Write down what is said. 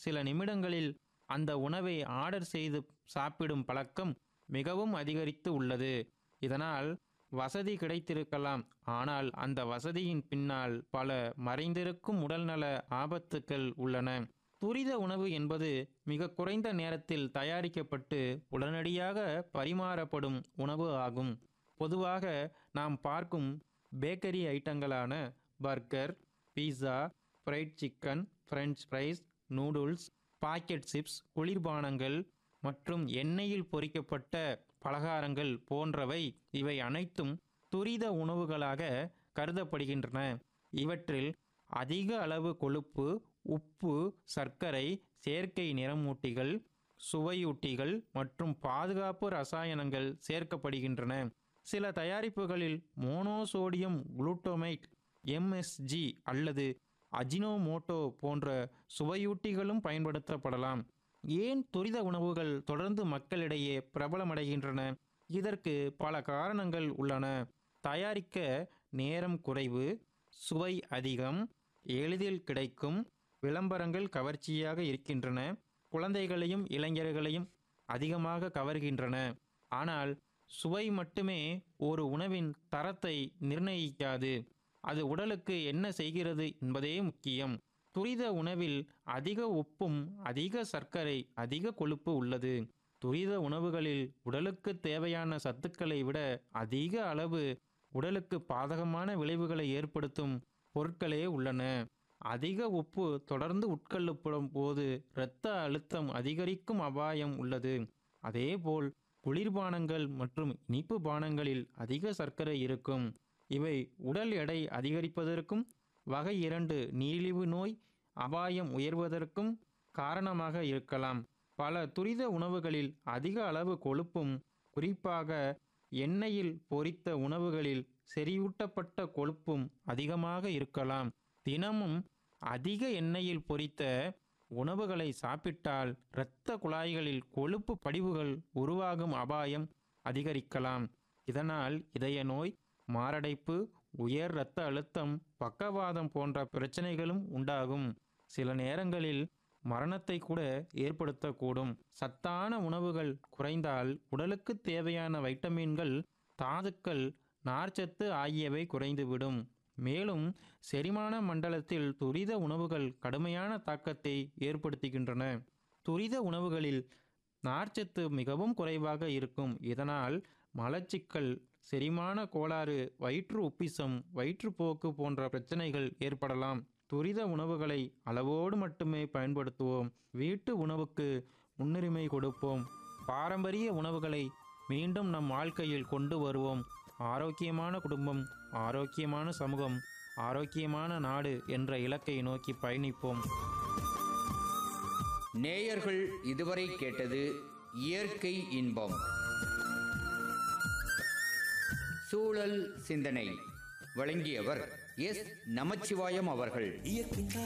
சில நிமிடங்களில் அந்த உணவை ஆர்டர் செய்து சாப்பிடும் பழக்கம் மிகவும் அதிகரித்து உள்ளது இதனால் வசதி கிடைத்திருக்கலாம் ஆனால் அந்த வசதியின் பின்னால் பல மறைந்திருக்கும் உடல்நல ஆபத்துக்கள் உள்ளன துரித உணவு என்பது மிக குறைந்த நேரத்தில் தயாரிக்கப்பட்டு உடனடியாக பரிமாறப்படும் உணவு ஆகும் பொதுவாக நாம் பார்க்கும் பேக்கரி ஐட்டங்களான burger pizza fried chicken french fries noodles packet chips குளிர்பானங்கள் மற்றும் எண்ணெயில் பொரிக்கப்பட்ட பலகாரங்கள் போன்றவை இவை அனைத்தும் துரித உணவுகளாக கருதப்படுகின்றன இவற்றில் அதிக அளவு கொழுப்பு உப்பு சர்க்கரை செயற்கை நிறமூட்டிகள் சுவையூட்டிகள் மற்றும் பாதுகாப்பு ரசாயனங்கள் சேர்க்கப்படுகின்றன சில தயாரிப்புகளில் மோனோசோடியம் குளூட்டோமைட் எம்எஸ்ஜி அல்லது அஜினோமோட்டோ போன்ற சுவையூட்டிகளும் பயன்படுத்தப்படலாம் ஏன் துரித உணவுகள் தொடர்ந்து மக்களிடையே பிரபலமடைகின்றன இதற்கு பல காரணங்கள் உள்ளன தயாரிக்க நேரம் குறைவு சுவை அதிகம் எளிதில் கிடைக்கும் விளம்பரங்கள் கவர்ச்சியாக இருக்கின்றன குழந்தைகளையும் இளைஞர்களையும் அதிகமாக கவர்கின்றன ஆனால் சுவை மட்டுமே ஒரு உணவின் தரத்தை நிர்ணயிக்காது அது உடலுக்கு என்ன செய்கிறது என்பதே முக்கியம் துரித உணவில் அதிக உப்பும் அதிக சர்க்கரை அதிக கொழுப்பு உள்ளது துரித உணவுகளில் உடலுக்கு தேவையான சத்துக்களை விட அதிக அளவு உடலுக்கு பாதகமான விளைவுகளை ஏற்படுத்தும் பொருட்களே உள்ளன அதிக உப்பு தொடர்ந்து உட்கொள்ளப்படும் போது இரத்த அழுத்தம் அதிகரிக்கும் அபாயம் உள்ளது அதேபோல் குளிர்பானங்கள் மற்றும் இனிப்பு பானங்களில் அதிக சர்க்கரை இருக்கும் இவை உடல் எடை அதிகரிப்பதற்கும் வகை இரண்டு நீரிழிவு நோய் அபாயம் உயர்வதற்கும் காரணமாக இருக்கலாம் பல துரித உணவுகளில் அதிக அளவு கொழுப்பும் குறிப்பாக எண்ணெயில் பொரித்த உணவுகளில் செறிவூட்டப்பட்ட கொழுப்பும் அதிகமாக இருக்கலாம் தினமும் அதிக எண்ணெயில் பொரித்த உணவுகளை சாப்பிட்டால் இரத்த குழாய்களில் கொழுப்பு படிவுகள் உருவாகும் அபாயம் அதிகரிக்கலாம் இதனால் இதய நோய் மாரடைப்பு உயர் இரத்த அழுத்தம் பக்கவாதம் போன்ற பிரச்சனைகளும் உண்டாகும் சில நேரங்களில் மரணத்தை கூட ஏற்படுத்தக்கூடும் சத்தான உணவுகள் குறைந்தால் உடலுக்கு தேவையான வைட்டமின்கள் தாதுக்கள் நார்ச்சத்து ஆகியவை குறைந்துவிடும் மேலும் செரிமான மண்டலத்தில் துரித உணவுகள் கடுமையான தாக்கத்தை ஏற்படுத்துகின்றன துரித உணவுகளில் நார்ச்சத்து மிகவும் குறைவாக இருக்கும் இதனால் மலச்சிக்கல் செரிமான கோளாறு வயிற்று உப்பிசம் வயிற்றுப்போக்கு போன்ற பிரச்சனைகள் ஏற்படலாம் துரித உணவுகளை அளவோடு மட்டுமே பயன்படுத்துவோம் வீட்டு உணவுக்கு முன்னுரிமை கொடுப்போம் பாரம்பரிய உணவுகளை மீண்டும் நம் வாழ்க்கையில் கொண்டு வருவோம் ஆரோக்கியமான குடும்பம் ஆரோக்கியமான சமூகம் ஆரோக்கியமான நாடு என்ற இலக்கை நோக்கி பயணிப்போம் நேயர்கள் இதுவரை கேட்டது இயற்கை இன்பம் சூழல் சிந்தனை வழங்கியவர் எஸ் நமச்சிவாயம் அவர்கள் இயற்கை